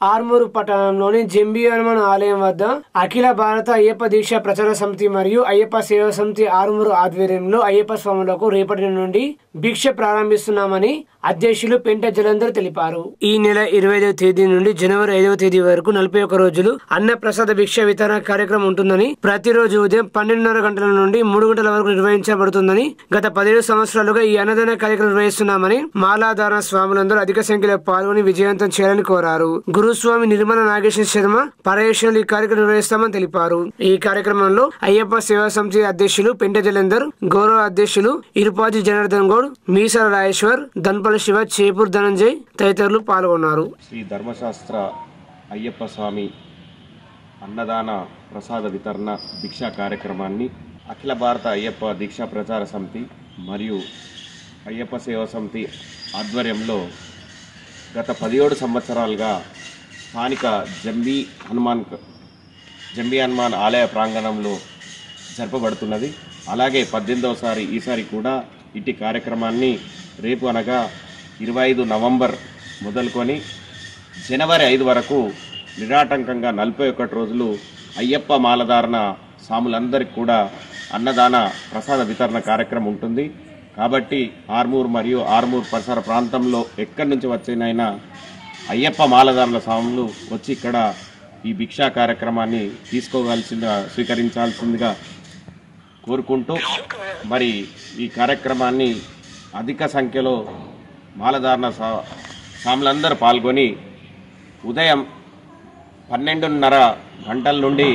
ఆర్మూరు పట్టణంలోని జంబి హనుమాన్ ఆలయం వద్ద అఖిల భారత అయ్యప్ప దీక్ష ప్రచార సమితి మరియు అయ్యప్ప సేవా సమితి ఆర్మూరు ఆధ్వర్యంలో అయ్యప్ప స్వాములకు రేపటి నుండి భిక్ష ప్రారంభిస్తున్నామని అధ్యక్షులు పెంట జలంధర్ తెలిపారు ఈ నెల ఇరవై ఐదవ తేదీ నుండి జనవరి ఐదవ తేదీ వరకు నలభై ఒక్క రోజులు అన్న ప్రసాద భిక్ష వితరణ కార్యక్రమం ఉంటుందని ప్రతిరోజు ఉదయం పన్నెండున్నర గంటల నుండి మూడు గంటల వరకు నిర్వహించబడుతుందని గత పదిహేడు సంవత్సరాలుగా ఈ అన్నదాన కార్యక్రమం నిర్వహిస్తున్నామని మాలాధారణ స్వాములందరూ అధిక సంఖ్యలో పాల్గొని విజయవంతం చేయాలని కోరారు గురుస్వామి నిర్మల నాగేశ్వర శర్మ పర్యవేక్షణలు ఈ కార్యక్రమం నిర్వహిస్తామని తెలిపారు ఈ కార్యక్రమంలో అయ్యప్ప సేవా సమితి అధ్యక్షులు పెంట జలంధర్ గౌరవ అధ్యక్షులు ఇరుపాజి జనార్దన్ గౌడ్ మీసాల రాజేశ్వర్ ధన్పల శివ చేపూర్ ధనంజయ్ తదితరులు పాల్గొన్నారు శ్రీ ధర్మశాస్త్ర అయ్యప్ప స్వామి అన్నదాన ప్రసాద వితరణ దీక్షా కార్యక్రమాన్ని అఖిల భారత అయ్యప్ప దీక్షా ప్రచార సమితి మరియు అయ్యప్ప సేవా సమితి ఆధ్వర్యంలో గత పదిహేడు సంవత్సరాలుగా స్థానిక జంబీ హనుమాన్ జంబీ హనుమాన్ ఆలయ ప్రాంగణంలో జరపబడుతున్నది అలాగే పద్దెనిమిదవసారి ఈసారి కూడా ఇట్టి కార్యక్రమాన్ని రేపు అనగా ఇరవై ఐదు నవంబర్ మొదలుకొని జనవరి ఐదు వరకు నిరాటంకంగా నలభై ఒకటి రోజులు అయ్యప్ప మాలధారణ సాములందరికీ కూడా అన్నదాన ప్రసాద వితరణ కార్యక్రమం ఉంటుంది కాబట్టి ఆర్మూర్ మరియు ఆర్మూర్ పరిసర ప్రాంతంలో ఎక్కడి నుంచి వచ్చినైనా అయ్యప్ప మాలధారుల స్వాములు వచ్చి ఇక్కడ ఈ భిక్షా కార్యక్రమాన్ని తీసుకోవాల్సిందిగా స్వీకరించాల్సిందిగా కోరుకుంటూ మరి ఈ కార్యక్రమాన్ని అధిక సంఖ్యలో మాలధారణ సా స్వాములందరూ పాల్గొని ఉదయం పన్నెండున్నర గంటల నుండి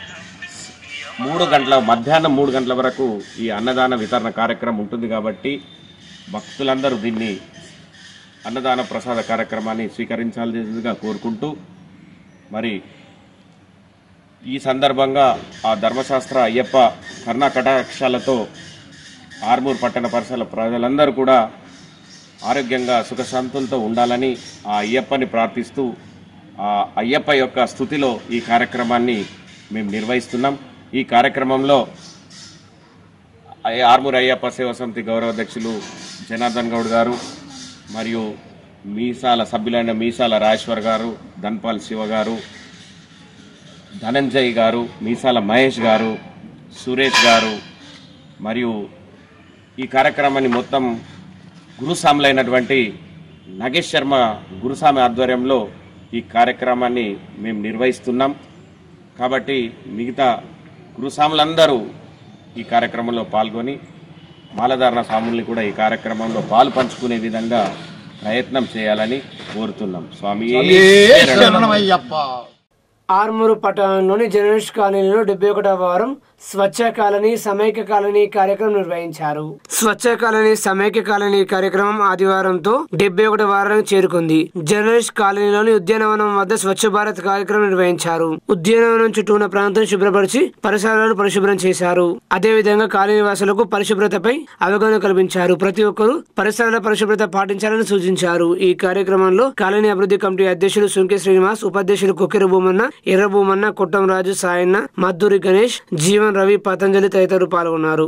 మూడు గంటల మధ్యాహ్నం మూడు గంటల వరకు ఈ అన్నదాన వితరణ కార్యక్రమం ఉంటుంది కాబట్టి భక్తులందరూ దీన్ని అన్నదాన ప్రసాద కార్యక్రమాన్ని స్వీకరించాల్సిందిగా కోరుకుంటూ మరి ఈ సందర్భంగా ఆ ధర్మశాస్త్ర అయ్యప్ప కర్ణ కటాక్షాలతో ఆర్మూర్ పట్టణ పరిసర ప్రజలందరూ కూడా ఆరోగ్యంగా సుఖశాంతులతో ఉండాలని ఆ అయ్యప్పని ప్రార్థిస్తూ ఆ అయ్యప్ప యొక్క స్థుతిలో ఈ కార్యక్రమాన్ని మేము నిర్వహిస్తున్నాం ఈ కార్యక్రమంలో అయ్య- ఆర్మూర్ అయ్యప్ప సేవా సమితి గౌరవ అధ్యక్షులు జనార్దన్ గౌడ్ గారు మరియు మీసాల సభ్యులైన మీసాల రాజేశ్వర్ గారు ధన్పాల్ శివ గారు ధనంజయ్ గారు మీసాల మహేష్ గారు సురేష్ గారు మరియు ఈ కార్యక్రమాన్ని మొత్తం గురుస్వాములైనటువంటి నగేష్ శర్మ గురుస్వామి ఆధ్వర్యంలో ఈ కార్యక్రమాన్ని మేము నిర్వహిస్తున్నాం కాబట్టి మిగతా గురుస్వాములందరూ ఈ కార్యక్రమంలో పాల్గొని మాలధారణ స్వాముల్ని కూడా ఈ కార్యక్రమంలో పాలు పంచుకునే విధంగా ప్రయత్నం చేయాలని కోరుతున్నాం స్వామి ఆర్మూరు పట్టణంలోని జర్నలిస్ట్ కాలనీలో డెబ్బై ఒకటవ వారం స్వచ్ఛ కాలనీ సమైక్య కాలనీ కార్యక్రమం నిర్వహించారు స్వచ్ఛ కాలనీ సమైక్య కాలనీ కార్యక్రమం ఆదివారంతో డెబ్బై ఒకటి వారానికి చేరుకుంది జర్నలిస్ట్ కాలనీలోని ఉద్యానవనం వద్ద స్వచ్ఛ భారత్ కార్యక్రమం నిర్వహించారు ఉద్యానవనం చుట్టూ ఉన్న ప్రాంతం శుభ్రపరిచి పరిసరాలను పరిశుభ్రం చేశారు అదే విధంగా కాలనీ వాసులకు పరిశుభ్రతపై అవగాహన కల్పించారు ప్రతి ఒక్కరూ పరిసరాల పరిశుభ్రత పాటించాలని సూచించారు ఈ కార్యక్రమంలో కాలనీ అభివృద్ధి కమిటీ అధ్యక్షులు సుంకే శ్రీనివాస్ ఉపాధ్యక్షులు కొక్కెర భూమన్న ఎర్ర భూమన్న కొట్టం రాజు సాయన్న మద్దూరి గణేష్ జీవన్ రవి పతంజలి తదితరులు పాల్గొన్నారు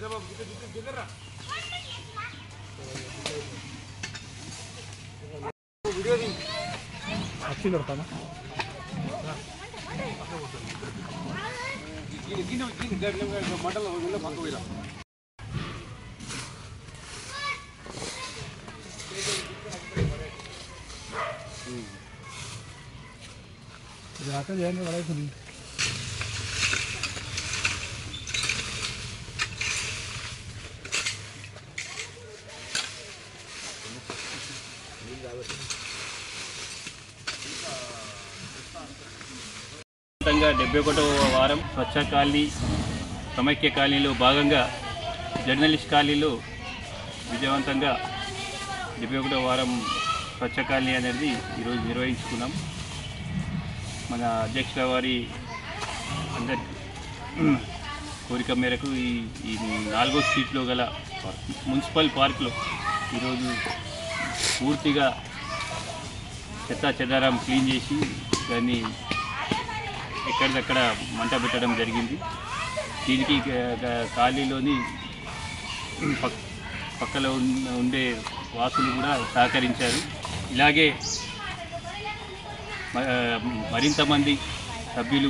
మొత్తంగా డెబ్బై ఒకటవ వారం స్వచ్ఛ కాలనీ సమైక్య కాలనీలో భాగంగా జర్నలిస్ట్ కాలనీలో విజయవంతంగా డెబ్బై ఒకటవ వారం స్వచ్ఛ కాలనీ అనేది ఈరోజు నిర్వహించుకున్నాం మన అధ్యక్షుల వారి అందరి కోరిక మేరకు ఈ ఈ నాలుగో స్ట్రీట్లో గల మున్సిపల్ పార్క్లో ఈరోజు పూర్తిగా చెత్త చెదారం క్లీన్ చేసి దాన్ని ఎక్కడిదక్కడ మంట పెట్టడం జరిగింది దీనికి గ- గ- ఖాళీలోని పక్ పక్కలో ఉన్న- ఉండే వాసులు కూడా సహకరించారు ఇలాగే మ- మరింత మంది సభ్యులు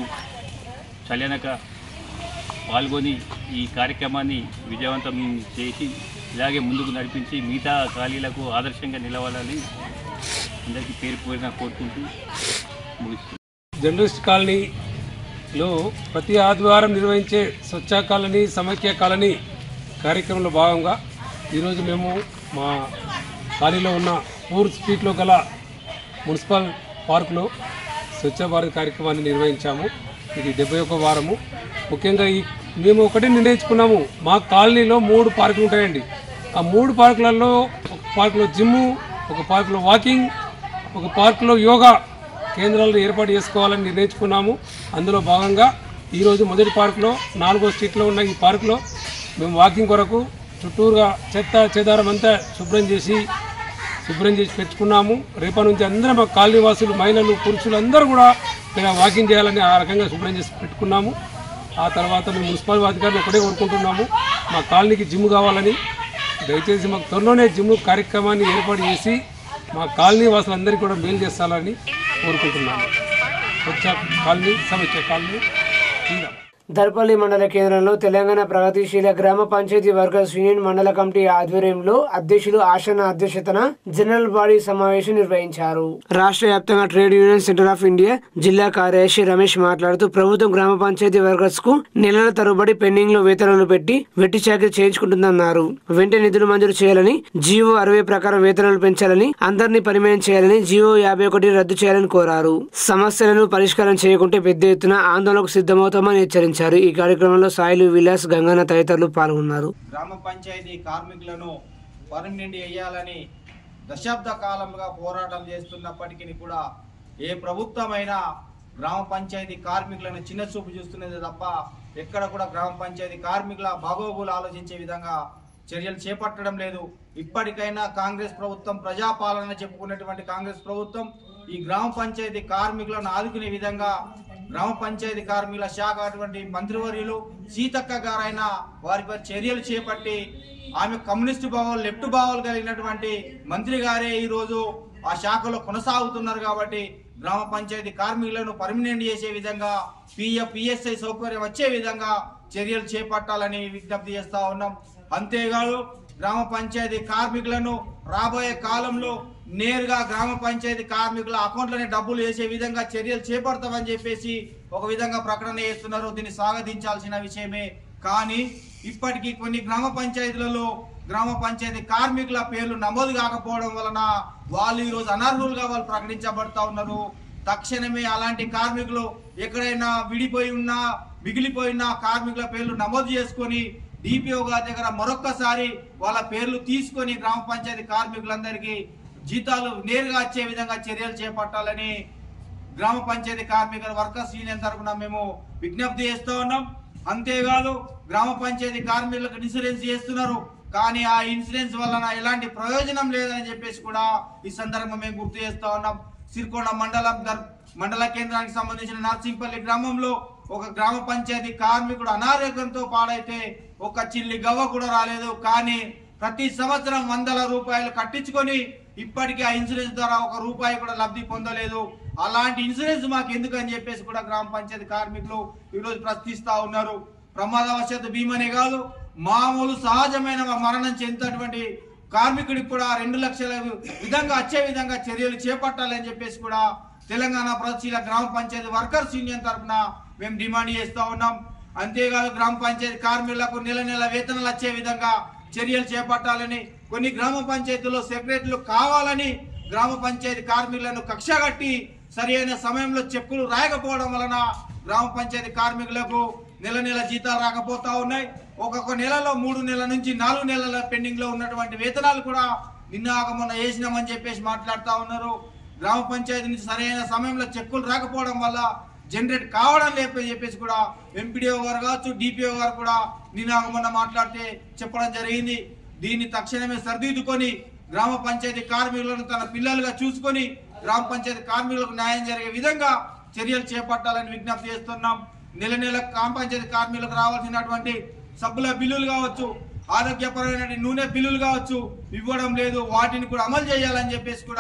చలనక పాల్గొని ఈ కార్యక్రమాన్ని విజయవంతం చేసి ఇలాగే ముందుకు నడిపించి మిగతా ఖాళీలకు ఆదర్శంగా నిలవాలని అందరికీ పేరు పేరున కోరుకుంటూ ముగిస్తున్నాను జర్నలిస్ట్ కాలనీలో ప్రతి ఆదివారం నిర్వహించే స్వచ్ఛ కాలనీ సమైక్య కాలనీ కార్యక్రమంలో భాగంగా ఈరోజు మేము మా కాలనీలో ఉన్న పూర్ స్ట్రీట్లో గల మున్సిపల్ పార్కులో స్వచ్ఛ భారత్ కార్యక్రమాన్ని నిర్వహించాము ఇది డెబ్బై ఒక వారము ముఖ్యంగా ఈ మేము ఒకటి నిర్ణయించుకున్నాము మా కాలనీలో మూడు పార్కులు ఉంటాయండి ఆ మూడు పార్కులలో ఒక పార్కులో జిమ్ము ఒక పార్కులో వాకింగ్ ఒక పార్కులో యోగా కేంద్రాలను ఏర్పాటు చేసుకోవాలని నిర్ణయించుకున్నాము అందులో భాగంగా ఈరోజు మొదటి పార్కులో నాలుగో స్ట్రీట్లో ఉన్న ఈ పార్కులో మేము వాకింగ్ కొరకు చుట్టూరుగా చెత్త చెదారం అంతా శుభ్రం చేసి శుభ్రం చేసి పెట్టుకున్నాము రేపటి నుంచి అందరం మా కాలనీ వాసులు మహిళలు పురుషులు అందరూ కూడా ఇక్కడ వాకింగ్ చేయాలని ఆ రకంగా శుభ్రం చేసి పెట్టుకున్నాము ఆ తర్వాత మేము మున్సిపల్ అధికారులు ఒకటే కోరుకుంటున్నాము మా కాలనీకి జిమ్ కావాలని దయచేసి మాకు త్వరలోనే జిమ్ కార్యక్రమాన్ని ఏర్పాటు చేసి మా కాలనీ వాసులందరికీ కూడా మేలు చేస్తారని కోరుకుంటున్నాము వచ్చే కాలనీ సమస్య కాలనీ జిందాబాద్ దర్పల్లి మండల కేంద్రంలో తెలంగాణ ప్రగతిశీల గ్రామ పంచాయతీ వర్కర్స్ యూనియన్ మండల కమిటీ ఆధ్వర్యంలో అధ్యక్షులు ఆశన అధ్యక్షతన జనరల్ బాడీ సమావేశం నిర్వహించారు రాష్ట్ర వ్యాప్తంగా trade union centre of India జిల్లా కార్యదర్శి రమేష్ మాట్లాడుతూ ప్రభుత్వం గ్రామ పంచాయతీ వర్కర్స్ కు నెలల తరబడి పెండింగ్ లో వేతనాలు పెట్టి వెట్టి చాకరీ చేయించుకుంటుందన్నారు వెంటనే నిధులు మంజూరు చేయాలని జీవో అరవై ప్రకారం వేతనాలు పెంచాలని అందరినీ పరిమయం చేయాలని జీవో యాభై ఒకటి రద్దు చేయాలని కోరారు సమస్యలను పరిష్కారం చేయకుంటే పెద్ద ఎత్తున ఆందోళనకు సిద్ధమవుతామని హెచ్చరించారు ఈ కార్యక్రమంలో సాయిలు విలాస్ గంగన్న తదితరులు పాల్గొన్నారు గ్రామ పంచాయతీ కార్మికులను పర్మనెంట్ చేయాలని దశాబ్ద కాలంగా పోరాటం చేస్తున్నప్పటికీ కూడా ఏ ప్రభుత్వమైనా గ్రామ పంచాయతీ కార్మికులను చిన్న చూపు చూస్తున్నది తప్ప ఎక్కడ కూడా గ్రామ పంచాయతీ కార్మికుల బాగోగులు ఆలోచించే విధంగా చర్యలు చేపట్టడం లేదు ఇప్పటికైనా కాంగ్రెస్ ప్రభుత్వం ప్రజాపాలన చెప్పుకున్నటువంటి కాంగ్రెస్ ప్రభుత్వం ఈ గ్రామ పంచాయతీ కార్మికులను ఆదుకునే విధంగా గ్రామ పంచాయతీ కార్మికుల శాఖ అటువంటి మంత్రివర్యులు సీతక్క గారైన వారిపై చర్యలు చేపట్టి ఆమె కమ్యూనిస్టు భావాలు లెఫ్ట్ భావాలు కలిగినటువంటి మంత్రి గారే ఈ రోజు ఆ శాఖలో కొనసాగుతున్నారు కాబట్టి గ్రామ పంచాయతీ కార్మికులను పర్మినెంట్ చేసే విధంగా పిఎఫ్ పిఎస్ఐ సౌకర్యం వచ్చే విధంగా చర్యలు చేపట్టాలని విజ్ఞప్తి చేస్తా ఉన్నాం అంతేకాదు గ్రామ పంచాయతీ కార్మికులను రాబోయే కాలంలో నేరుగా గ్రామ పంచాయతీ కార్మికుల అకౌంట్లోనే డబ్బులు వేసే విధంగా చర్యలు చేపడతామని చెప్పేసి ఒక విధంగా ప్రకటన చేస్తున్నారు దీన్ని స్వాగతించాల్సిన విషయమే కానీ ఇప్పటికీ కొన్ని గ్రామ పంచాయతీలలో గ్రామ పంచాయతీ కార్మికుల పేర్లు నమోదు కాకపోవడం వలన వాళ్ళు ఈరోజు అనర్హులుగా వాళ్ళు ప్రకటించబడతా ఉన్నారు తక్షణమే అలాంటి కార్మికులు ఎక్కడైనా విడిపోయి ఉన్నా మిగిలిపోయిన కార్మికుల పేర్లు నమోదు చేసుకొని డిపిఓ గారి దగ్గర మరొక్కసారి వాళ్ళ పేర్లు తీసుకొని గ్రామ పంచాయతీ కార్మికులందరికీ జీతాలు నేరుగా వచ్చే విధంగా చర్యలు చేపట్టాలని గ్రామ పంచాయతీ కార్మికుల వర్కర్స్ యూనియన్ తరఫున మేము విజ్ఞప్తి చేస్తూ ఉన్నాం అంతేకాదు గ్రామ పంచాయతీ కార్మికులకు ఇన్సూరెన్స్ చేస్తున్నారు కానీ ఆ ఇన్సూరెన్స్ వలన ఎలాంటి ప్రయోజనం లేదని చెప్పేసి కూడా ఈ సందర్భంగా మేము గుర్తు చేస్తా ఉన్నాం సిరికొండ మండలం దర్- మండల కేంద్రానికి సంబంధించిన నర్సింపల్లి గ్రామంలో ఒక గ్రామ పంచాయతీ కార్మికుడు అనారోగ్యంతో పాడైతే ఒక చిల్లి గవ్వ కూడా రాలేదు కానీ ప్రతి సంవత్సరం వందల రూపాయలు కట్టించుకొని ఇప్పటికీ ఆ ఇన్సూరెన్స్ ద్వారా ఒక రూపాయి కూడా లబ్ధి పొందలేదు అలాంటి ఇన్సూరెన్స్ మాకు ఎందుకు అని చెప్పేసి కూడా గ్రామ పంచాయతీ కార్మికులు ఈరోజు ప్రశ్నిస్తా ఉన్నారు ప్రమాదవశాత్తు బీమానే కాదు మామూలు సహజమైన మరణం చెందినటువంటి కార్మికుడికి కూడా రెండు లక్షల విధంగా వచ్చే విధంగా చర్యలు చేపట్టాలని చెప్పేసి కూడా తెలంగాణ ప్రతిశీల గ్రామ పంచాయతీ వర్కర్స్ యూనియన్ తరఫున మేము డిమాండ్ చేస్తా ఉన్నాం అంతేకాదు గ్రామ పంచాయతీ కార్మికులకు నెల నెల వేతనాలు వచ్చే విధంగా చర్యలు చేపట్టాలని కొన్ని గ్రామ పంచాయతీలో సెక్రటరీలు కావాలని గ్రామ పంచాయతీ కార్మికులను కక్షగట్టి సరి అయిన సమయంలో చెక్కులు రాయకపోవడం వలన గ్రామ పంచాయతీ కార్మికులకు నెల నెల జీతాలు రాకపోతా ఉన్నాయి ఒక్కొక్క నెలలో మూడు నెలల నుంచి నాలుగు నెలల పెండింగ్ లో ఉన్నటువంటి వేతనాలు కూడా నిన్న ఆక మొన్న వేసినామని చెప్పేసి మాట్లాడుతా ఉన్నారు గ్రామ పంచాయతీ నుంచి సరైన సమయంలో చెక్కులు రాకపోవడం వల్ల జనరేట్ కావడం లేకపోతే చెప్పేసి కూడా ఎంపీడీఓ గారు కావచ్చు డిపిఓ గారు కూడా నిన్న ఆక మొన్న మాట్లాడితే చెప్పడం జరిగింది దీన్ని తక్షణమే సరిదిద్దుకొని గ్రామ పంచాయతీ కార్మికులను తన పిల్లలుగా చూసుకొని గ్రామ పంచాయతీ కార్మికులకు న్యాయం జరిగే విధంగా చర్యలు చేపట్టాలని విజ్ఞప్తి చేస్తున్నాం నెల నెల గ్రామ పంచాయతీ కార్మికులకు రావాల్సినటువంటి సబ్బుల బిల్లులు కావచ్చు ఆరోగ్యపరమైన నూనె బిల్లులు కావచ్చు ఇవ్వడం లేదు వాటిని కూడా అమలు చేయాలని చెప్పేసి కూడా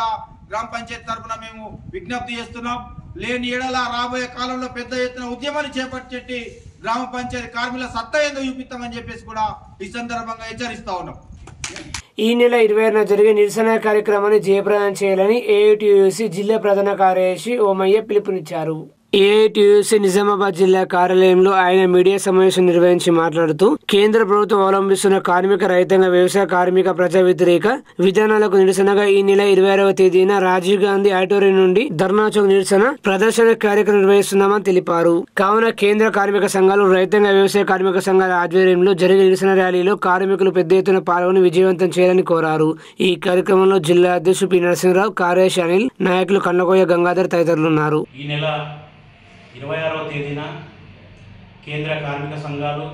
గ్రామ పంచాయతీ తరఫున మేము విజ్ఞప్తి చేస్తున్నాం లేని ఏడల రాబోయే కాలంలో పెద్ద ఎత్తున ఉద్యమాన్ని చేపట్టి గ్రామ పంచాయతీ కార్మికుల సత్తా ఏందో చూపిస్తామని చెప్పేసి కూడా ఈ సందర్భంగా హెచ్చరిస్తా ఉన్నాం ఈ నెల ఇరవై ఆరున జరిగే నిరసన కార్యక్రమాన్ని జయప్రదం చేయాలని ఏఐటియుసి జిల్లా ప్రధాన కార్యదర్శి ఓమయ్య పిలుపునిచ్చారు ఏఐటియుసి నిజామాబాద్ జిల్లా కార్యాలయంలో ఆయన మీడియా సమావేశం నిర్వహించి మాట్లాడుతూ కేంద్ర ప్రభుత్వం అవలంబిస్తున్న కార్మిక రైతాంగ వ్యవసాయ కార్మిక ప్రజా వ్యతిరేక విధానాలకు నిరసనగా ఈ నెల ఇరవై ఆరవ తేదీన రాజీవ్ గాంధీ ఆడిటోరియం నుండి ధర్నా చౌక్ నిరసన ప్రదర్శన కార్యక్రమం నిర్వహిస్తున్నామని తెలిపారు కావున కేంద్ర కార్మిక సంఘాలు రైతాంగ వ్యవసాయ కార్మిక సంఘాల ఆధ్వర్యంలో జరిగే నిరసన ర్యాలీలో కార్మికులు పెద్ద ఎత్తున పాల్గొని విజయవంతం చేయాలని కోరారు ఈ కార్యక్రమంలో జిల్లా అధ్యక్షుడు పి నరసింహరావు కార్యదర్శి అనిల్ నాయకులు కన్నకోయ గంగాధర్ తదితరులు ఉన్నారు ఈ నెల ఇరవై ఆరవ తేదీన కేంద్ర కార్మిక సంఘాలు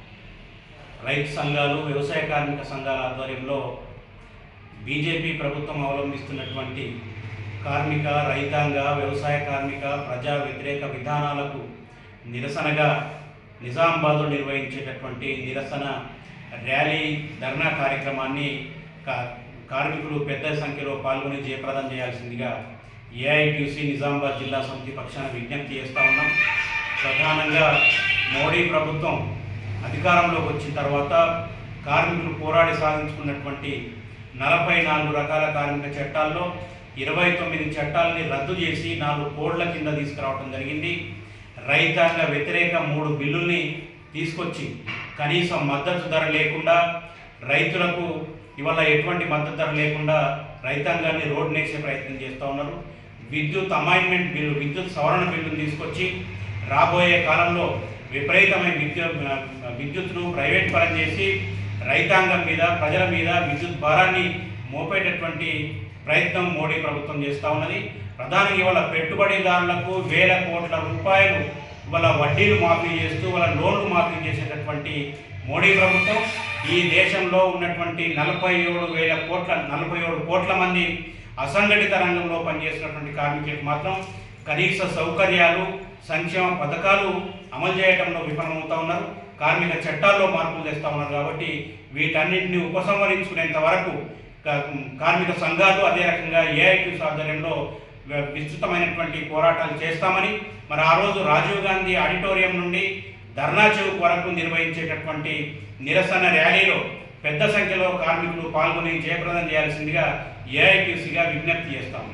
రైతు సంఘాలు వ్యవసాయ కార్మిక సంఘాల ఆధ్వర్యంలో బీజేపీ ప్రభుత్వం అవలంబిస్తున్నటువంటి కార్మిక రైతాంగ వ్యవసాయ కార్మిక ప్రజా వ్యతిరేక విధానాలకు నిరసనగా నిజామాబాద్లో నిర్వహించేటటువంటి నిరసన ర్యాలీ ధర్నా కార్యక్రమాన్ని కా- కార్మికులు పెద్ద సంఖ్యలో పాల్గొని జయప్రదం చేయాల్సిందిగా ఏఐటీసీ నిజామాబాద్ జిల్లా సమితి పక్షాన విజ్ఞప్తి చేస్తా ఉన్నాం ప్రధానంగా మోడీ ప్రభుత్వం అధికారంలోకి వచ్చిన తర్వాత కార్మికులు పోరాడి సాధించుకున్నటువంటి నలభై నాలుగు రకాల కార్మిక చట్టాల్లో ఇరవై తొమ్మిది చట్టాలని రద్దు చేసి నాలుగు కోడ్ల కింద తీసుకురావడం జరిగింది రైతాంగ వ్యతిరేక మూడు బిల్లుల్ని తీసుకొచ్చి కనీసం మద్దతు ధర లేకుండా రైతులకు ఇవాళ ఎటువంటి మద్దతు ధర లేకుండా రైతాంగాన్ని రోడ్ నేసే ప్రయత్నం చేస్తూ ఉన్నారు విద్యుత్ అమైన్మెంట్ బిల్లు విద్యుత్ సవరణ బిల్లును తీసుకొచ్చి రాబోయే కాలంలో విపరీతమైన విద్యుత్ విద్యుత్ను ప్రైవేట్ పరం చేసి రైతాంగం మీద ప్రజల మీద విద్యుత్ భారాన్ని మోపేటటువంటి ప్రయత్నం మోడీ ప్రభుత్వం చేస్తూ ఉన్నది ప్రధానంగా ఇవాళ పెట్టుబడిదారులకు వేల కోట్ల రూపాయలు ఇవాళ వడ్డీలు మాఫీ చేస్తూ వాళ్ళ లోన్లు మాఫీ చేసేటటువంటి మోడీ ప్రభుత్వం ఈ దేశంలో ఉన్నటువంటి నలభై ఏడు వేల కోట్ల నలభై ఏడు కోట్ల మంది అసంఘటిత రంగంలో పనిచేస్తున్నటువంటి కార్మికులకు మాత్రం కనీస సౌకర్యాలు సంక్షేమ పథకాలు అమలు చేయడంలో విఫలమవుతా ఉన్నారు కార్మిక చట్టాల్లో మార్పులు తెస్తా ఉన్నారు కాబట్టి వీటన్నిటిని ఉపసంహరించుకునేంత వరకు కా- కార్మిక సంఘాలు అదే రకంగా ఏఐటీ ఆధ్వర్యంలో వ- విస్తృతమైనటువంటి పోరాటాలు చేస్తామని మరి ఆ రోజు రాజీవ్ గాంధీ ఆడిటోరియం నుండి ధర్నా చౌక్ వరకు నిర్వహించేటటువంటి నిరసన ర్యాలీలో పెద్ద సంఖ్యలో కార్మికులు పాల్గొని జయప్రదం చేయాల్సిందిగా ఏఐటీసీగా విజ్ఞప్తి చేస్తాము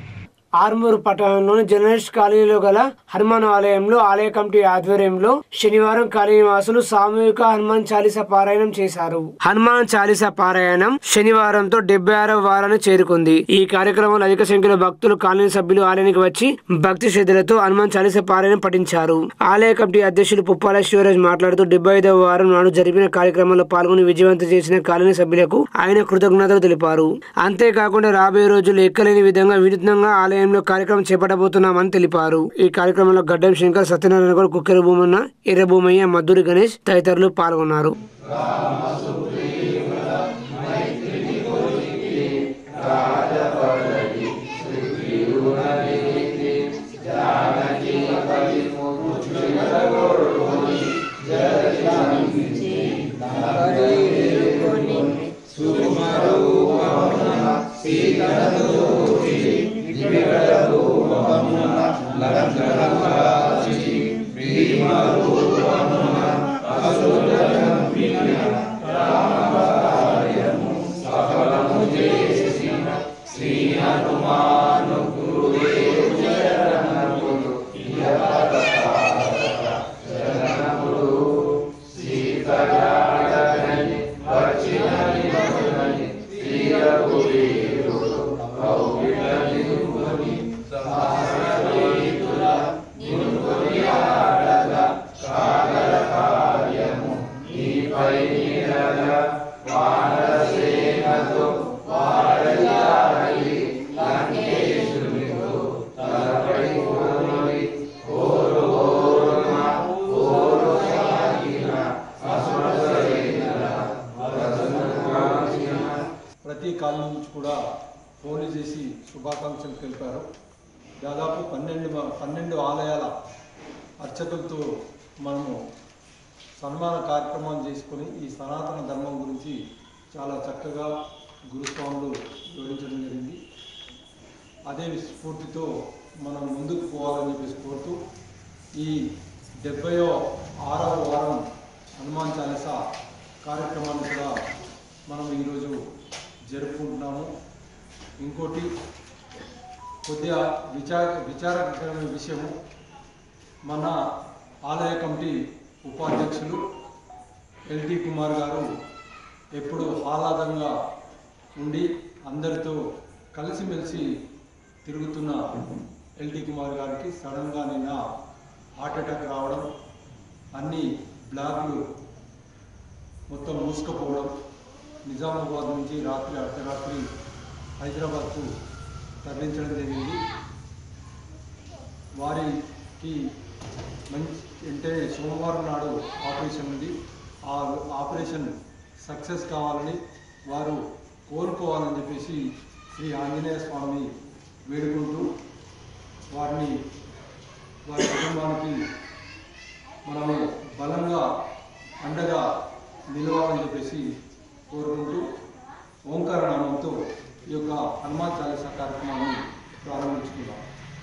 ఆర్మూరు పట్టణంలోని జర్నలిస్ట్ కాలనీలో గల హనుమాన్ ఆలయంలో ఆలయ కమిటీ ఆధ్వర్యంలో శనివారం కాలనీవాసులు సామూహిక హనుమాన్ చాలీసా పారాయణం చేశారు హనుమాన్ చాలీసా పారాయణం శనివారంతో డెబ్బై ఆరవ వారాన్ని చేరుకుంది ఈ కార్యక్రమంలో అధిక సంఖ్యలో భక్తులు కాలనీ సభ్యులు ఆలయానికి వచ్చి భక్తి శ్రద్ధలతో హనుమాన్ చాలీసా పారాయణం పఠించారు ఆలయ కమిటీ అధ్యక్షులు పుప్పాల శివరాజ్ మాట్లాడుతూ డెబ్బై ఐదవ వారం నాడు జరిపిన కార్యక్రమంలో పాల్గొని విజయవంతం చేసిన కాలనీ సభ్యులకు ఆయన కృతజ్ఞతలు తెలిపారు అంతేకాకుండా రాబోయే రోజుల్లో ఎక్కలేని విధంగా వినూత్నంగా ఆలయంలో కార్యక్రమం చేపట్టబోతున్నామని తెలిపారు ఈ కార్యక్రమంలో గడ్డం శంకర్ సత్యనారాయణ గౌడ్ కుక్కెర భూమన్న ఎర్ర భూమయ్య మద్దూరి గణేష్ తదితరులు పాల్గొన్నారు ప్రతి కాలనీ నుంచి కూడా ఫోన్లు చేసి శుభాకాంక్షలు తెలిపారు దాదాపు పన్నెండు మ- పన్నెండు ఆలయాల అర్చకులతో మనము సన్మాన కార్యక్రమం చేసుకొని ఈ సనాతన ధర్మం గురించి చాలా చక్కగా గురుస్వాములు వివరించడం జరిగింది అదే స్ఫూర్తితో మనం ముందుకు పోవాలని చెప్పేసి కోరుతూ ఈ డెబ్బయో ఆరవ వారం హనుమాన్ చాలీసా కార్యక్రమాన్ని కూడా మనం ఈరోజు జరుపుకుంటున్నాము ఇంకోటి కొద్దిగా విచార విచారకరమైన విషయము మన ఆలయ కమిటీ ఉపాధ్యక్షులు ఎల్టీ కుమార్ గారు ఎప్పుడు ఆహ్లాదంగా ఉండి అందరితో కలిసిమెలిసి తిరుగుతున్న ఎల్టీ కుమార్ గారికి సడన్గా నిన్న హార్ట్ అటాక్ రావడం అన్ని బ్లాక్లు మొత్తం మూసుకుపోవడం నిజామాబాద్ నుంచి రాత్రి అర్ధరాత్రి హైదరాబాద్కు తరలించడం జరిగింది వారికి మంచి అంటే సోమవారం నాడు ఆపరేషన్ ఉంది ఆ ఆపరేషన్ సక్సెస్ కావాలని వారు కోరుకోవాలని చెప్పేసి శ్రీ ఆంజనేయ స్వామిని వేడుకుంటూ వారిని వారి కుటుంబానికి మనము బలంగా అండగా నిలవాలని చెప్పేసి కోరుకుంటూ ఓంకార నామంతో ఈ యొక్క హనుమాన్ చాలీసా కార్యక్రమాన్ని ప్రారంభించుకుందాం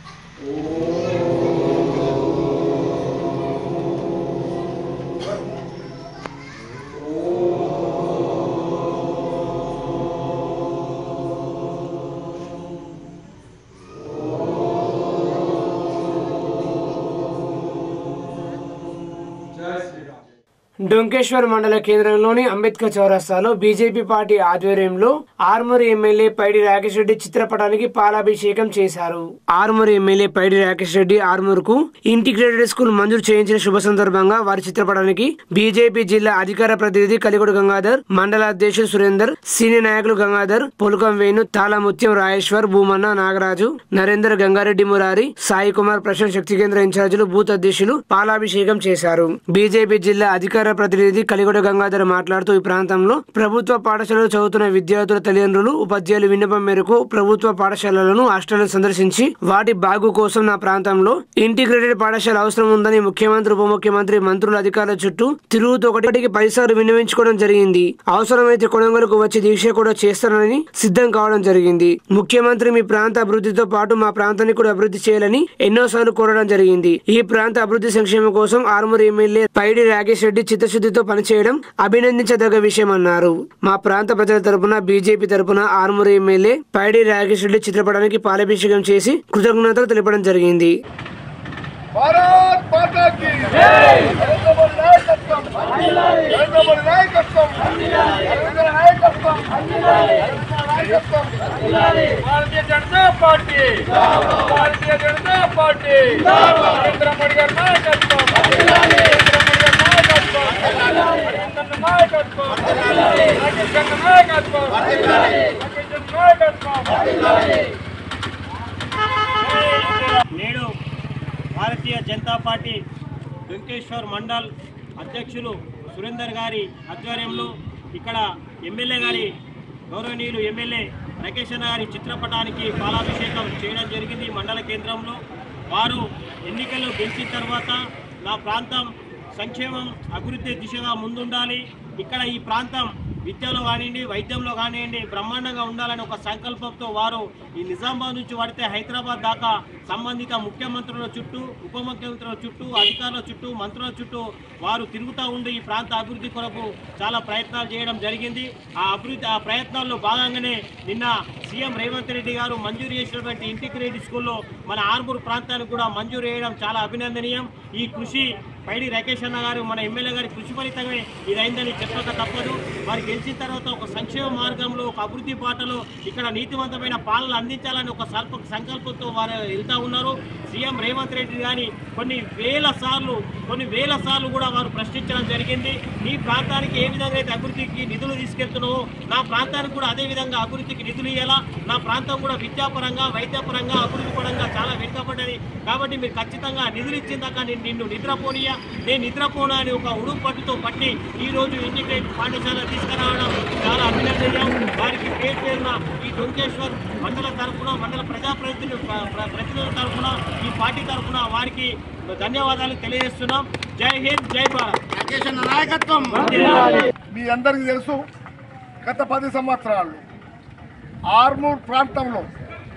జై శ్రీరామ్ డొంకేశ్వర్ మండల కేంద్రంలోని అంబేద్కర్ చౌరస్తాలో బీజేపీ పార్టీ ఆధ్వర్యంలో ఆర్మూరు ఎమ్మెల్యే పైడి రాకేష్ రెడ్డి చిత్రపటానికి పాలాభిషేకం చేశారు ఆర్మూరు ఎమ్మెల్యే పైడి రాకేష్ రెడ్డి ఆర్మూరుకు ఇంటిగ్రేటెడ్ స్కూల్ మంజూరు చేయించిన శుభ సందర్భంగా వారి చిత్రపటానికి బీజేపీ జిల్లా అధికార ప్రతినిధి కలిగొడు గంగాధర్ మండల అధ్యక్షుడు సురేందర్ సీనియర్ నాయకులు గంగాధర్ పులకం వేణు తాళముత్యం రాజేశ్వర్ భూమన్న నాగరాజు నరేందర్ గంగారెడ్డి మురారి సాయి కుమార్ ప్రశాంత్ శక్తి కేంద్ర ఇన్ఛార్జీలు బూత్ అధ్యక్షులు పాలాభిషేకం చేశారు బీజేపీ జిల్లా అధికార ప్రతినిధి కలిగొడ గంగాధర్ మాట్లాడుతూ ఈ ప్రాంతంలో ప్రభుత్వ పాఠశాలలో చదువుతున్న విద్యార్థుల తల్లిదండ్రులు ఉపాధ్యాయులు విన్నపం మేరకు ప్రభుత్వ పాఠశాలలను హాస్టళ్లను సందర్శించి వాటి బాగు కోసం నా ప్రాంతంలో ఇంటిగ్రేటెడ్ పాఠశాల అవసరం ఉందని ముఖ్యమంత్రి ఉప ముఖ్యమంత్రి మంత్రుల అధికారుల చుట్టూ తిరుగుతూ ఒకటికి పదిసార్లు విన్నవించుకోవడం జరిగింది అవసరమైతే కొడంగల్కు వచ్చి దీక్ష కూడా చేస్తానని సిద్ధం కావడం జరిగింది ముఖ్యమంత్రి మీ ప్రాంత అభివృద్ధితో పాటు మా ప్రాంతాన్ని కూడా అభివృద్ధి చేయాలని ఎన్నోసార్లు కోరడం జరిగింది ఈ ప్రాంత అభివృద్ధి సంక్షేమం కోసం ఆరుమూరు ఎమ్మెల్యే పైడి రాకేష్ రెడ్డి చిత్తశుద్ధితో పనిచేయడం అభినందించదగ్గ విషయమన్నారు మా ప్రాంత ప్రజల తరపున బీజేపీ తరపున ఆరుమూరు ఎమ్మెల్యే పైడి రాకేష్ రెడ్డి చిత్రపటానికి పాలాభిషేకం చేసి కృతజ్ఞతలు తెలపడం జరిగింది భారత్ మాతా కీ జై నరేంద్ర మోడీ నాయకత్వం నరేంద్ర మోడీ నాయకత్వం నరేంద్ర నాయకత్వం నరేంద్ర నాయకత్వం భారతీయ జనతా పార్టీ భారతీయ జనతా పార్టీ నరేంద్ర మోడీ గారి నాయకత్వం నరేంద్ర మోడీ గారి నాయకత్వం నరేంద్ర నాయకత్వం రాకేష్ గారి నాయకత్వం రాకేష్ గారి నాయకత్వం నేడు భారతీయ జనతా పార్టీ వెంకటేశ్వర్ మండల్ అధ్యక్షులు సురేందర్ గారి ఆధ్వర్యంలో ఇక్కడ ఎమ్మెల్యే గారి గౌరవనీయులు ఎమ్మెల్యే రాకేష్ అన్న గారి చిత్రపటానికి పాలాభిషేకం చేయడం జరిగింది మండల కేంద్రంలో వారు ఎన్నికల్లో గెలిచిన తర్వాత నా ప్రాంతం సంక్షేమం అభివృద్ధి దిశగా ముందుండాలి ఇక్కడ ఈ ప్రాంతం విద్యలో కానివ్వండి వైద్యంలో కానివ్వండి బ్రహ్మాండంగా ఉండాలని ఒక సంకల్పంతో వారు ఈ నిజామాబాద్ నుంచి పడితే హైదరాబాద్ దాకా సంబంధిత ముఖ్యమంత్రుల చుట్టూ ఉప ముఖ్యమంత్రుల చుట్టూ అధికారుల చుట్టూ మంత్రుల చుట్టూ వారు తిరుగుతూ ఉండి ఈ ప్రాంత అభివృద్ధి కొరకు చాలా ప్రయత్నాలు చేయడం జరిగింది ఆ అభివృద్ధి ఆ ప్రయత్నాల్లో భాగంగానే నిన్న సీఎం రేవంత్ రెడ్డి గారు మంజూరు చేసినటువంటి ఇంటిగ్రేటెడ్ స్కూల్లో మన ఆర్మూరు ప్రాంతానికి కూడా మంజూరు చేయడం చాలా అభినందనీయం ఈ కృషి పైడి రాకేష్ అన్న గారు మన ఎమ్మెల్యే గారి కృషి ఫలితంగా ఇదైందని చెప్పక తప్పదు వారు గెలిచిన తర్వాత ఒక సంక్షేమ మార్గంలో ఒక అభివృద్ధి బాటలో ఇక్కడ నీతివంతమైన పాలన అందించాలని ఒక సర్ప సంకల్పంతో వారు వెళ్తా ఉన్నారు సీఎం రేవంత్ రెడ్డి గారిని కొన్ని వేల సార్లు కొన్ని వేల సార్లు కూడా వారు ప్రశ్నించడం జరిగింది నీ ప్రాంతానికి ఏ విధంగా అయితే అభివృద్ధికి నిధులు తీసుకెళ్తున్నావో నా ప్రాంతానికి కూడా అదే విధంగా అభివృద్ధికి నిధులు ఇవ్వాలా నా ప్రాంతం కూడా విద్యాపరంగా వైద్యపరంగా అభివృద్ధి పరంగా చాలా వెనుకబడ్డది కాబట్టి మీరు ఖచ్చితంగా నిధులు ఇచ్చిన దాకా నేను నిన్ను నిద్రపోనియా నేను నిద్రపోనా అని ఒక ఉడుపు పట్టుతో పట్టి ఈ రోజు ఇంటిగ్రేట్ పాఠశాల తీసుకురావడం చాలా అభినందనీయం వారికి పేరు పేరున ఈ డొంకేశ్వర్ మండల తరఫున మండల ప్రజాప్రతినిధులు ప్ర- ప్ర- ప్రతినిధుల తరఫున ఈ పార్టీ తరఫున వారికి ధన్యవాదాలు తెలియజేస్తున్నాం జై హింద్ జై భారత్ నాయకత్వం మీ అందరికీ తెలుసు గత పది సంవత్సరాలు ఆర్మూర్ ప్రాంతంలో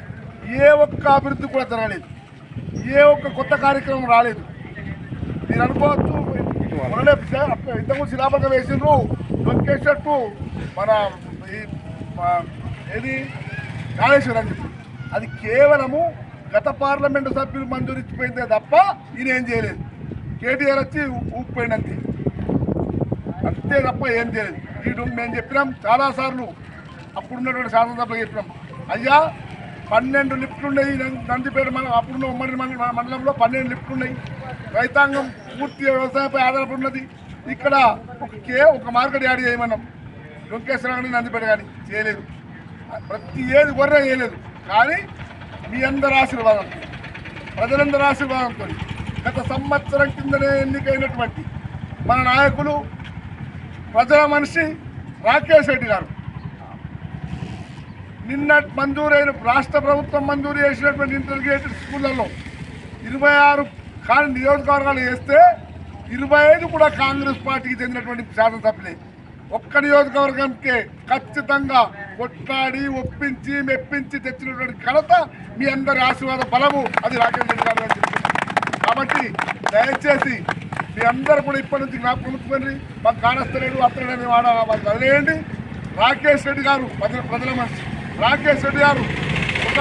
ఏ ఒక్క అభివృద్ధి కూడా జరగలేదు ఏ ఒక్క కొత్త కార్యక్రమం రాలేదు మీరు అనుకోవచ్చు మొన్ననే ఇంతకుముందు శిలాపలకం వేసిండ్రు వెంకటేశ్వర్ టు మన ఈ మా- ఏది కాళేశ్వరం అని చెప్పి అది కేవలము గత పార్లమెంటు సభ్యులు మంజూరు ఇచ్చిపోయిందే తప్ప ఈయన ఏం చేయలేదు కేటీఆర్ వచ్చి ఊపిపోయింది అంతే అంతే తప్ప ఏం చేయలేదు వీడు మేము చెప్పినాం చాలాసార్లు అప్పుడున్నటువంటి శాసనసభలో చెప్పినాం అయ్యా పన్నెండు లిఫ్ట్లు ఉన్నాయి నం- నందిపేట మన అప్పుడున్న ఉమ్మడి మండల మండలంలో పన్నెండు లిఫ్ట్లు ఉన్నాయి రైతాంగం పూర్తిగా వ్యవసాయంపై ఆధారపడి ఉన్నది ఇక్కడ ఒక కే ఒక మార్కెట్ యాడ్ చేయమన్నాం వెంకటేశ్వర కానీ నందిపేట కానీ చేయలేదు ప్రతి ఏది గొర్రె చేయలేదు కానీ మీ అందరి ఆశీర్వాదం ప్రజలందరి ఆశీర్వాదంతో గత సంవత్సరం కిందనే ఎన్నికైనటువంటి మన నాయకులు ప్రజల మనిషి రాకేష్ రెడ్డి గారు నిన్న మంజూరైన రాష్ట్ర ప్రభుత్వం మంజూరు చేసినటువంటి ఇంటర్గ్రేటెడ్ స్కూళ్ళల్లో ఇరవై ఆరు కానీ నియోజకవర్గాలు వేస్తే ఇరవై ఐదు కూడా కాంగ్రెస్ పార్టీకి చెందినటువంటి శాసనసభ్యులే ఒక్క నియోజకవర్గంకే ఖచ్చితంగా కొట్లాడి ఒప్పించి మెప్పించి తెచ్చినటువంటి ఘనత మీ అందరి ఆశీర్వాద బలము అది రాకేష్ రెడ్డి గారు అని చెప్తున్నారు. కాబట్టి దయచేసి మీ అందరూ కూడా ఇప్పటి నుంచి జ్ఞాపకం ఉంచుకోండి మాకు కానస్తలేడు అత్తలేడు వాడ మాకు వదిలేయండి రాకేష్ రెడ్డి గారు ప్రజల ప్రజల మనిషి రాకేష్ రెడ్డి గారు ఒక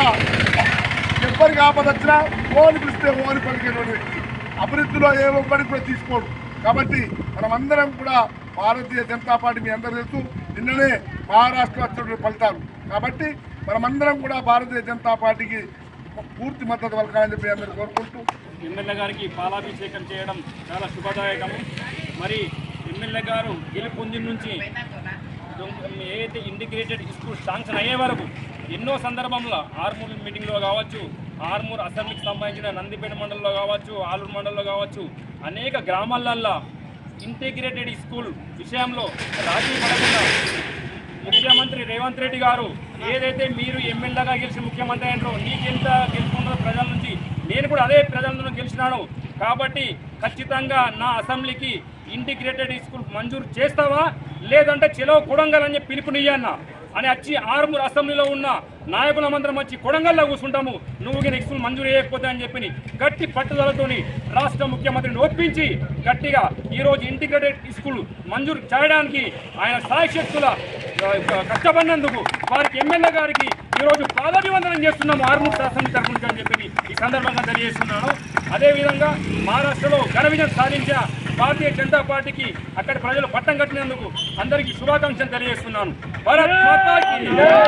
ఎవరికి ఆపద వచ్చినా ఓని పిలిస్తే ఓని పలికేటువంటి వ్యక్తి అభివృద్ధిలో ఏ ఒక్కడికి కూడా తీసుకోడు కాబట్టి మనమందరం కూడా భారతీయ జనతా పార్టీ మీ అందరూ తెలుసు నిన్ననే మహారాష్ట్ర వచ్చినటువంటి ఫలితాలు కాబట్టి మనమందరం కూడా భారతీయ జనతా పార్టీకి పూర్తి మద్దతు పలకాలని చెప్పి అందరూ కోరుకుంటూ ఎమ్మెల్యే గారికి పాలాభిషేకం చేయడం చాలా శుభదాయకము మరి ఎమ్మెల్యే గారు గెలుపొంది నుంచి దొంగ- ఏదైతే ఇంటిగ్రేటెడ్ స్కూల్ శాంక్షన్ అయ్యే వరకు ఎన్నో సందర్భంలో ఆర్మూర్ మీటింగ్లో కావచ్చు ఆర్మూర్ అసెంబ్లీకి సంబంధించిన నందిపేట మండలంలో కావచ్చు ఆలూరు మండలంలో కావచ్చు అనేక గ్రామాలల్లో ఇంటిగ్రేటెడ్ స్కూల్ విషయంలో రాజీ పడకుండా ముఖ్యమంత్రి రేవంత్ రెడ్డి గారు ఏదైతే మీరు ఎమ్మెల్యేగా గెలిచి ముఖ్యమంత్రి అయినారో నీకెంత గెలుచుకున్నారో ప్రజల నుంచి నేను కూడా అదే ప్రజల నుంచి గెలిచినాను కాబట్టి ఖచ్చితంగా నా అసెంబ్లీకి ఇంటిగ్రేటెడ్ స్కూల్ మంజూరు చేస్తావా లేదంటే చెలవు కొడంగల్ అని చెప్పి పిలుపునియ్యన్న అని వచ్చి ఆరుమూరు అసెంబ్లీలో ఉన్న నాయకుల మందరం వచ్చి కొడంగల్లో కూర్చుంటాము నువ్వు గిన స్కూల్ మంజూరు చేయకపోతే అని చెప్పి గట్టి పట్టుదలతోని రాష్ట్ర ముఖ్యమంత్రిని ఒప్పించి గట్టిగా ఈరోజు ఇంటిగ్రేటెడ్ స్కూల్ మంజూరు చేయడానికి ఆయన సాయశక్తుల ఆ, కష్టపడినందుకు వారికి ఎమ్మెల్యే గారికి ఈరోజు పాదాభివందనం చేస్తున్నాము ఆర్మూర్ అసెంబ్లీ తరఫు నుంచి అని చెప్పి ఈ సందర్భంగా తెలియజేస్తున్నాను అదేవిధంగా మహారాష్ట్రలో ఘన విజయం సాధించిన భారతీయ జనతా పార్టీకి అక్కడ ప్రజలు పట్టం కట్టినందుకు అందరికీ శుభాకాంక్షలు తెలియజేస్తున్నాను భారత్ మాతాకి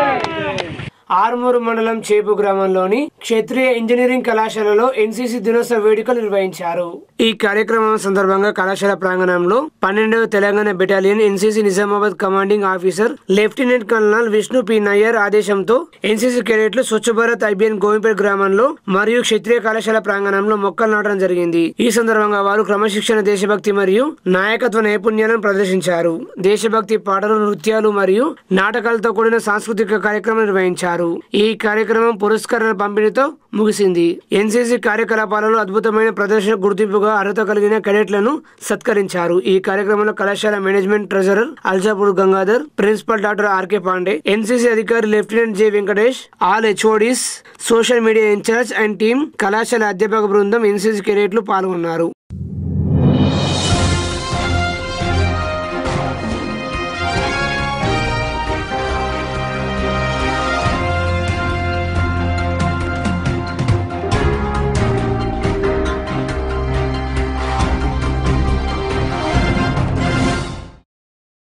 ఆర్మూరు మండలం చేపు గ్రామంలోని క్షత్రియ ఇంజనీరింగ్ కళాశాలలో ఎన్సీసీ దినోత్సవ వేడుకలు నిర్వహించారు ఈ కార్యక్రమం సందర్భంగా కళాశాల ప్రాంగణంలో పన్నెండవ Telangana battalion NCC Nizamabad commanding officer lieutenant colonel Vishnu P Nayyar ఆదేశంతో ఎన్సీసీ కేడెట్లు స్వచ్ఛ భారత్ ఐబిఎన్ గోవింపేట్ గ్రామంలో మరియు క్షత్రియ కళాశాల ప్రాంగణంలో మొక్కలు నాటడం జరిగింది ఈ సందర్భంగా వారు క్రమశిక్షణ దేశభక్తి మరియు నాయకత్వ నైపుణ్యాలను ప్రదర్శించారు దేశభక్తి పాటలు నృత్యాలు మరియు నాటకాలతో కూడిన సాంస్కృతిక కార్యక్రమం నిర్వహించారు ఈ కార్యక్రమం పురస్కారాల పంపిణీతో ముగిసింది ఎన్సీసీ కార్యకలాపాలలో అద్భుతమైన ప్రదర్శన గుర్తింపుగా అర్హత కలిగిన కెడెట్లను సత్కరించారు ఈ కార్యక్రమంలో కళాశాల management treasurer Aljapur Gangadhar principal doctor RK Pandey NCC అధికారి lieutenant J Venkatesh all HODs social media incharge and team కళాశాల అధ్యాపక బృందం ఎన్సీసీ కెడెట్లు పాల్గొన్నారు